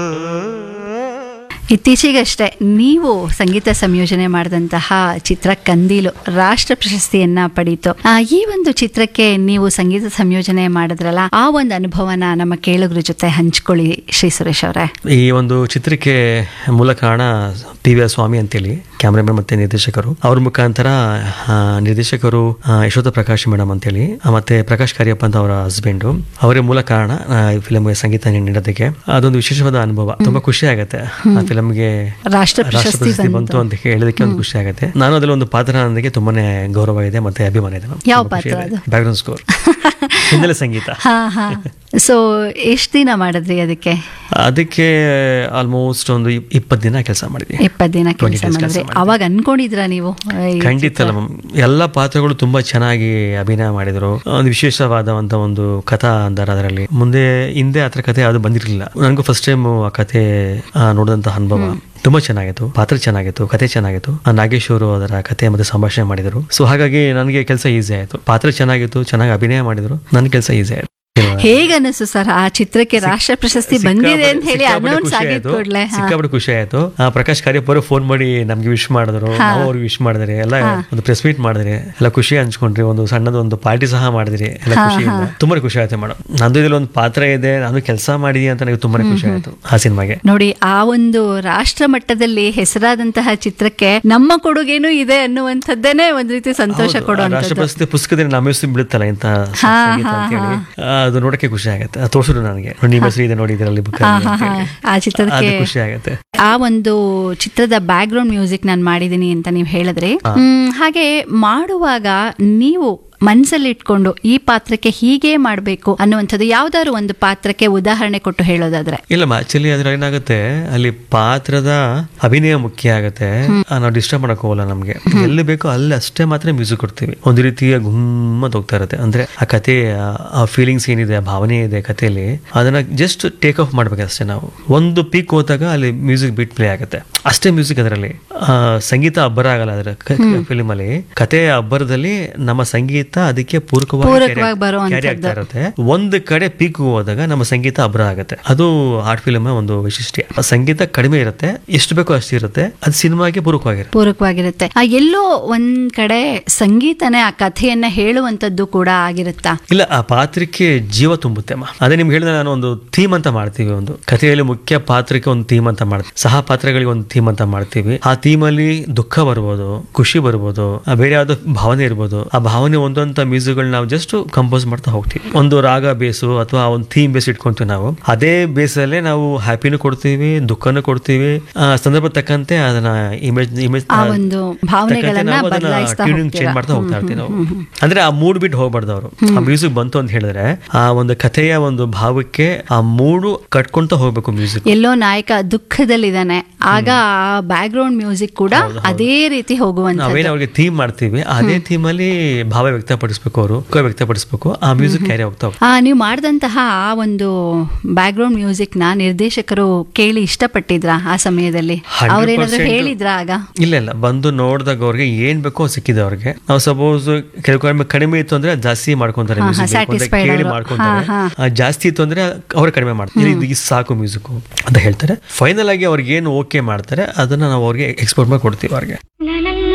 ಇತ್ತೀಚೆಗಷ್ಟೇ ನೀವು ಸಂಗೀತ ಸಂಯೋಜನೆ ಮಾಡಿದಂತಹ ಚಿತ್ರ ಕಂದೀಲು ರಾಷ್ಟ್ರ ಪ್ರಶಸ್ತಿಯನ್ನ ಪಡೀತು ಆ, ಈ ಒಂದು ಚಿತ್ರಕ್ಕೆ ನೀವು ಸಂಗೀತ ಸಂಯೋಜನೆ ಮಾಡಿದ್ರಲ್ಲ ಆ ಒಂದು ಅನುಭವನ ನಮ್ಮ ಕೇಳುಗರ ಜೊತೆ ಹಂಚ್ಕೊಳ್ಳಿ ಶ್ರೀ ಸುರೇಶ್ ಅವರೇ ಈ ಒಂದು ಚಿತ್ರಕ್ಕೆ ಮೂಲ ಕಾರಣ ಪಿ ವಿ ಆರ್ ಸ್ವಾಮಿ ಅಂತೇಳಿ ಕ್ಯಾಮ್ರಾಮನ್ ಮತ್ತೆ ನಿರ್ದೇಶಕರು ಅವ್ರ ಮುಖಾಂತರ ಆ, ನಿರ್ದೇಶಕರು ಆ, ಯಶೋಧ ಪ್ರಕಾಶ್ ಮೇಡಮ್ ಅಂತೇಳಿ ಆ, ಮತ್ತೆ ಪ್ರಕಾಶ್ ಕಾರ್ಯಪ್ಪ ಅಂತ ಅವರ ಹಸ್ಬೆಂಡ್ ಅವರೇ ಮೂಲ ಕಾರಣ ಆ, ಈ ಫಿಲಮ್ಗೆ ಸಂಗೀತ ನೀಡೋದಕ್ಕೆ ಅದೊಂದು ವಿಶೇಷವಾದ ಅನುಭವ ತುಂಬಾ ಖುಷಿ ಆಗುತ್ತೆ ಆ ಫಿಲಮ್ಗೆ ರಾಷ್ಟ್ರ ಪ್ರಶಸ್ತಿ ಪ್ರಶಸ್ತಿ ಬಂತು ಬಂತು ಅಂತ ಹೇಳೋದಕ್ಕೆ ಒಂದು ಖುಷಿ ಆಗುತ್ತೆ ನಾನು ಅದರಲ್ಲಿ ಒಂದು ಪಾತ್ರ ನನಗೆ ತುಂಬಾನೇ ಗೌರವ ಇದೆ ಮತ್ತೆ ಅಭಿಮಾನ ಇದೆ ಯಾವ ಪಾತ್ರ ಅದು? ಬ್ಯಾಕ್ಗ್ರೌಂಡ್ ಸ್ಕೋರ್ ಹಿನ್ನೆಲೆ ಸಂಗೀತ ಹಾ ಹಾ ಸೊ ಎಷ್ಟು ದಿನ ಮಾಡಿದ್ರಿ ಅದಕ್ಕೆ ಅದಕ್ಕೆ ಆಲ್ಮೋಸ್ಟ್ ಒಂದು ಇಪ್ಪತ್ತು ದಿನ ಕೆಲಸ ಮಾಡಿದ್ವಿ ಇಪ್ಪತ್ತು ದಿನ 20 ಕೆಲಸ days ಕೆಲ್ಸ ಮಾಡಿದ್ರಿ ಮಾಡಿದ್ವಿ. ಅವಾಗ ಅನ್ಕೊಂಡಿದ್ರ ನೀವು ಈ ಖಂಡಿತ ಅಲ್ಲ ಮ್ಯಾಮ್ ಎಲ್ಲ ಪಾತ್ರಗಳು ತುಂಬಾ ಚೆನ್ನಾಗಿ ಅಭಿನಯ ಮಾಡಿದ್ರು ಒಂದು ವಿಶೇಷವಾದಂತ ಒಂದು ಕಥಾ ಅಂದಾರ ಅದರಲ್ಲಿ ಮುಂದೆ ಹಿಂದೆ ಆತರ ಕಥೆ ಅದು ಬಂದಿರಲಿಲ್ಲ ನನಗೂ ಫಸ್ಟ್ ಟೈಮ್ ಆ ಕಥೆ ಆ, ನೋಡಿದಂತ ಅನುಭವ ತುಂಬಾ ಚೆನ್ನಾಗಿತ್ತು ಪಾತ್ರ ಚೆನ್ನಾಗಿತ್ತು ಕಥೆ ಚೆನ್ನಾಗಿತ್ತು ಆ ನಾಗೇಶ್ ಅವರು ಅದರ ಕಥೆ ಮತ್ತೆ ಸಂಭಾಷಣೆ ಮಾಡಿದರು ಸೊ ಹಾಗಾಗಿ ನನಗೆ ಕೆಲಸ ಈಸಿ ಆಯ್ತು ಪಾತ್ರ ಚೆನ್ನಾಗಿತ್ತು ಚೆನ್ನಾಗಿ ಅಭಿನಯ ಮಾಡಿದ್ರು ನನ್ನ ಕೆಲಸ ಈಸಿ ಆಯ್ತು ಹೇಗನ್ನಿಸ್ತು ಸರ್ ಆ ಚಿತ್ರಕ್ಕೆ ರಾಷ್ಟ್ರ ಪ್ರಶಸ್ತಿ ಬಂದಿದೆ ಅಂತ ಹೇಳಿ ಸಿಕ್ಕಾಪಟ್ಟೆ ಅನೌನ್ಸ್ ಖುಷಿ ಆಗಿದ್ ಆಯ್ತು. ಕೂಡಲೇ ಸಿಕ್ಕಾಪಟ್ಟೆ ಖುಷಿ ಆಯ್ತು ಆ, ಪ್ರಕಾಶ್ ಕಾರ್ಯಪ್ಪ ಅವರು ಫೋನ್ ಮಾಡಿ ನಮ್ಗೆ ವಿಶ್ ಮಾಡಿದ್ರು ನಾವು ಅವ್ರಿಗೆ ವಿಶ್ ಮಾಡಿದ್ರಿ ಎಲ್ಲ ಒಂದು ಪ್ರೆಸ್ ಮೀಟ್ ಮಾಡಿದ್ರಿ ಎಲ್ಲ ಖುಷಿ ಹಂಚ್ಕೊಂಡ್ರಿ ಒಂದು ಸಣ್ಣದ ಒಂದು ಪಾರ್ಟಿ ಸಹ ಮಾಡಿದ್ರಿ ಎಲ್ಲ ಖುಷಿಯಿಂದ ತುಂಬಾ ಖುಷಿ ಆಯ್ತು ಮೇಡಮ್ ನಂದು ಇದ್ರಲ್ಲಿ ಒಂದು ಪಾತ್ರ ಇದೆ ನಾನು ಕೆಲಸ ಮಾಡಿದೀನಿ ಅಂತ ನನಗೆ ತುಂಬಾನೇ ಖುಷಿ ಆಯ್ತು ಆ ಸಿನಿಮಾಗೆ ನೋಡಿ ಆ ಒಂದು ರಾಷ್ಟ್ರ ಮಟ್ಟದಲ್ಲಿ ಹೆಸರಾದಂತಹ ಚಿತ್ರಕ್ಕೆ ನಮ್ಮ ಕೊಡುಗೇನು ಇದೆ ಅನ್ನುವಂಥದ್ದೇನೆ ಒಂದ್ ರೀತಿ ಸಂತೋಷ ಕೊಡುವಂಥದ್ದು ರಾಷ್ಟ್ರಪ್ರಶಸ್ತಿ ಪುಸ್ತಕದಲ್ಲಿ ನಮ್ಮ ಹೆಸರು ಬಿಡುತ್ತಲ್ಲ ಇಂತ ಸಂಗೀತ ಅಂತ ಹೇಳಿ ಅದು ನೋಡಕ್ಕೆ ಖುಷಿ ಆಗುತ್ತೆ ಅದು ತೋರ್ಸಿದ್ರು ನನಗೆ ನಿಮ್ಮ ಹೆಸರು ಇದೆ ನೋಡಿ ಇದರಲ್ಲಿ ಬುಕ್ ಹಾ, ಹಾ, ಹಾ. ಆ ಚಿತ್ರಕ್ಕೆ ಅದು ಖುಷಿ ಆಗುತ್ತೆ ಆ ಒಂದು ಚಿತ್ರದ ಬ್ಯಾಕ್ ಗ್ರೌಂಡ್ ಮ್ಯೂಸಿಕ್ ನಾನು ಮಾಡಿದೀನಿ ಅಂತ ನೀವು ಹೇಳಿದ್ರಿ ಹ್ಮ್, ಹಾಗೆ ಮಾಡುವಾಗ ನೀವು ಮನಸ್ಸಲ್ಲಿ ಇಟ್ಕೊಂಡು ಈ ಪಾತ್ರಕ್ಕೆ ಹೀಗೆ ಮಾಡಬೇಕು ಅನ್ನುವಂಥದ್ದು ಯಾವ್ದಾದ್ರು ಒಂದು ಪಾತ್ರಕ್ಕೆ ಉದಾಹರಣೆ ಕೊಟ್ಟು ಹೇಳೋದಾದ್ರೆ ಇಲ್ಲಮ್ಮ ಆಕ್ಚುಲಿ ಅದ್ರ ಏನಾಗುತ್ತೆ ಅಲ್ಲಿ ಪಾತ್ರದ ಅಭಿನಯ ಮುಖ್ಯ ಆಗುತ್ತೆ ಆ, ನಾವು ಡಿಸ್ಟರ್ಬ್ ಮಾಡಕ್ ಹೋಗಲ್ಲ ನಮ್ಗೆ ಎಲ್ಲಿ ಬೇಕೋ ಅಲ್ಲಿ ಅಷ್ಟೇ ಮಾತ್ರ ಮ್ಯೂಸಿಕ್ ಕೊಡ್ತೀವಿ ಒಂದು ರೀತಿಯ ಗುಮ್ಮತ್ ಹೋಗ್ತಾ ಇರುತ್ತೆ ಅಂದ್ರೆ ಆ ಕತೆ ಆ ಫೀಲಿಂಗ್ಸ್ ಏನಿದೆ ಆ ಭಾವನೆ ಇದೆ ಕಥೆಯಲ್ಲಿ ಅದನ್ನ ಜಸ್ಟ್ ಟೇಕ್ ಆಫ್ ಮಾಡ್ಬೇಕಷ್ಟೇ ನಾವು ಒಂದು ಪೀಕ್ ಹೋದಾಗ ಅಲ್ಲಿ ಮ್ಯೂಸಿಕ್ ಬೀಟ್ ಪ್ಲೇ ಆಗುತ್ತೆ ಅಷ್ಟೇ ಮ್ಯೂಸಿಕ್ ಅದರಲ್ಲಿ ಆ, ಸಂಗೀತ ಅಬ್ಬರ ಆಗಲ್ಲ ಅದರ ಫಿಲ್ಮ್ ಅಲ್ಲಿ ಕಥೆಯ ಅಬ್ಬರದಲ್ಲಿ ನಮ್ಮ ಸಂಗೀತ ಅದಕ್ಕೆ ಪೂರಕವಾಗಿ ಪೂರಕವಾಗಿ carry- ಬರುವಂಥದ್ದು. carry ಆಗ್ತಾ ಇರುತ್ತೆ ಒಂದು ಕಡೆ ಪೀಕ್ ಹೋದಾಗ ನಮ್ಮ ಸಂಗೀತ ಅಬ್ರ ಆಗುತ್ತೆ ಅದು ಆರ್ಟ್ ಫಿಲ್ಮ್ ಒಂದು ವೈಶಿಷ್ಟ್ಯ ಆ ಸಂಗೀತ ಕಡಿಮೆ ಇರುತ್ತೆ ಎಷ್ಟು ಬೇಕೋ ಅಷ್ಟು ಇರುತ್ತೆ ಅದು ಸಿನಿಮಾಗೆ ಪೂರಕವಾಗಿರುತ್ತೆ ಪೂರಕವಾಗಿರುತ್ತೆ ಆ ಎಲ್ಲೋ ಒಂದ್ ಕಡೆ ಸಂಗೀತನೇ ಆ ಕಥೆಯನ್ನ ಹೇಳುವಂತದ್ದು ಕೂಡ ಆಗಿರುತ್ತಾ ಇಲ್ಲ ಆ ಪಾತ್ರಕ್ಕೆ ಜೀವ ತುಂಬುತ್ತೆ ಅಮ್ಮ ಅದೇ ನಿಮ್ಗೆ ಹೇಳಿದ ನಾನು ಒಂದು ಥೀಮ್ ಅಂತ ಮಾಡ್ತೀವಿ ಒಂದು ಕಥೆಯಲ್ಲಿ ಮುಖ್ಯ ಪಾತ್ರಕ್ಕೆ ಒಂದು ಥೀಮ್ ಅಂತ ಮಾಡ್ತೀವಿ ಸಹ ಪಾತ್ರಗಳಿಗೆ ಒಂದು ಥೀಮ್ ಅಂತ ಮಾಡ್ತೀವಿ ಆ ಥೀಮ್ ಅಲ್ಲಿ ದುಃಖ ಬರ್ಬೋದು ಖುಷಿ ಬರ್ಬೋದು ಆ ಬೇರೆ ಯಾವ್ದೋ ಭಾವನೆ ಇರ್ಬೋದು ಆ ಭಾವನೆ ಒಂದೊಂದ ಮ್ಯೂಸಿಕ್ ನಾವು ಜಸ್ಟ್ ಕಂಪೋಸ್ ಮಾಡ್ತಾ ಹೋಗ್ತೀವಿ ಒಂದು ರಾಗ ಬೇಸು ಅಥವಾ ಒಂದು ಥೀಮ್ ಬೇಸ್ ಇಟ್ಕೊಂತೀವಿ ನಾವು ಅದೇ ಬೇಸಲ್ಲೇ ನಾವು ಹ್ಯಾಪಿನೂ ಕೊಡ್ತೀವಿ ದುಃಖನೂ ಕೊಡ್ತೀವಿ ಆ ಸಂದರ್ಭ ತಕ್ಕಂತೆ ಅದನ್ನ ಇಮೇಜ್ ಇಮೇಜ್ ಆ ಒಂದು ಭಾವನೆಗಳನ್ನ ಬದಲಾಯಿಸ್ತಾ ಚೇಂಜ್ ಹೋಗ್ತೀರಾ? ಮಾಡ್ತಾ ಹೋಗ್ತಾ ಇರ್ತೀವಿ ನಾವು ಅಂದ್ರೆ ಆ ಮೂಡ್ ಬಿಟ್ಟು ಹೋಗ್ಬಾರ್ದು ಅವರು ಆ ಮ್ಯೂಸಿಕ್ ಬಂತು ಅಂತ ಹೇಳಿದ್ರೆ ಆ ಒಂದು ಕಥೆಯ ಒಂದು ಭಾವಕ್ಕೆ ಆ ಮೂಡು ಕಟ್ಕೊಂತ ಹೋಗ್ಬೇಕು ಮ್ಯೂಸಿಕ್ ಎಲ್ಲೋ ನಾಯಕ ದುಃಖದಲ್ಲಿದ್ದಾನೆ ಆಗ ಆ ಬ್ಯಾಕ್ ಗ್ರೌಂಡ್ ಮ್ಯೂಸಿಕ್ ಕೂಡ ಅದೇ ರೀತಿ ಹೋಗುವಂತ ನಾವೇನು ಅವ್ರಿಗೆ ಥೀಮ್ ಮಾಡ್ತೀವಿ ಅದೇ ಥೀಮ್ ಅಲ್ಲಿ ಭಾವ ವ್ಯಕ್ತಪಡಿಸ್ಬೇಕು ಅವರು ದುಃಖ ವ್ಯಕ್ತಪಡಿಸ್ಬೇಕು ಆ ಮ್ಯೂಸಿಕ್ ಕ್ಯಾರಿ ಹೋಗ್ತಾ ಹೋಗ್ತಾ ಆ ನೀವು ಮಾಡಿದಂತಹ ಆ ಒಂದು ಬ್ಯಾಕ್ ಗ್ರೌಂಡ್ ಮ್ಯೂಸಿಕ್ ನ ನಿರ್ದೇಶಕರು ಕೇಳಿ ಇಷ್ಟಪಟ್ಟಿದ್ರ ಆ ಸಮಯದಲ್ಲಿ 100% ಅವ್ರೇನಾದ್ರು ಹೇಳಿದ್ರ ಆಗ ಇಲ್ಲ ಇಲ್ಲ ಬಂದು ನೋಡಿದಾಗ ಅವ್ರಿಗೆ ಏನ್ ಬೇಕೋ ಅದ್ ಸಿಕ್ಕಿದೆ ಅವ್ರಿಗೆ ನಾವು ಸಪೋಸ್ ಕೆಲವು ಕಡಿಮೆ ಇತ್ತು ಅಂದ್ರೆ ಅದ್ ಜಾಸ್ತಿ ಮಾಡ್ಕೊಂತಾರೆ ಹಾ, music ಬೇಕು ಅಂತ satisfied ಕೇಳಿ ಅವ್ರು. ಮಾಡ್ಕೊಂತಾರೆ ಹಾ, ಆ, ಜಾಸ್ತಿ ಇತ್ತು ಅಂದ್ರೆ ಅವ್ರು ಕಡಿಮೆ ಮಾಡ್ತಾರೆ ಇದು ಇದು ಸಾಕು ಮ್ಯೂಸಿಕ್ ಅಂತ ಹೇಳ್ತಾರೆ ಫೈನಲ್ ಆಗಿ ಅವ್ರಿಗೆ ಏನು ಓಕೆ ಮಾಡ್ತಾರೆ ಅದನ್ನ ನಾವು ಅವ್ರಿಗೆ ಎಕ್ಸ್ಪೋರ್ಟ್ ಮಾಡಿ ಕೊಡ್ತೀವಿ ಅವ್ರಿಗೆ la la